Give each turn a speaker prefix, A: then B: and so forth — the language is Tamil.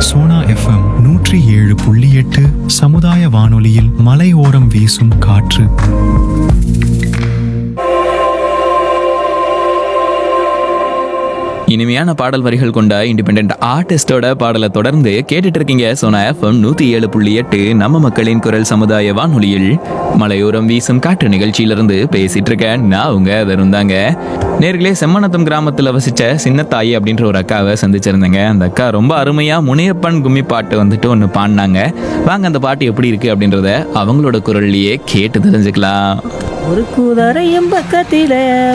A: சோனா எஃப்எம் நூற்றி ஏழு புள்ளி எட்டு சமுதாய வானொலியில் மலையோரம் வீசும் காற்று
B: இனிமையான பாடல் வரிகள் கொண்ட இண்டிபெண்ட் ஆர்டிஸ்டோட பாடலை தொடர்ந்து கேட்டுட்டு இருக்கீங்க சோனா எஃப்எம் நூத்தி ஏழு புள்ளி எட்டு நம்ம மக்களின் குரல் சமுதாய வானொலியில் மலையோரம் வீசும் காற்று நிகழ்ச்சியிலிருந்து பேசிட்டு இருக்கேன் நான் உங்க வருந்தாங்க நேர்களே செம்மனத்தம் கிராமத்துல வசிச்ச சின்னத்தாயி அப்படின்ற ஒரு அக்காவை சந்திச்சிருந்தேங்க அந்த அக்கா ரொம்ப அருமையா முனியப்பன் கும்மி பாட்டு வந்துட்டு ஒன்று பாடினாங்க வாங்க அந்த பாட்டு எப்படி இருக்கு அப்படின்றத அவங்களோட குரல்லையே கேட்டு தெரிஞ்சுக்கலாம்
C: ஒரு குதிரையும் பக்கத்தில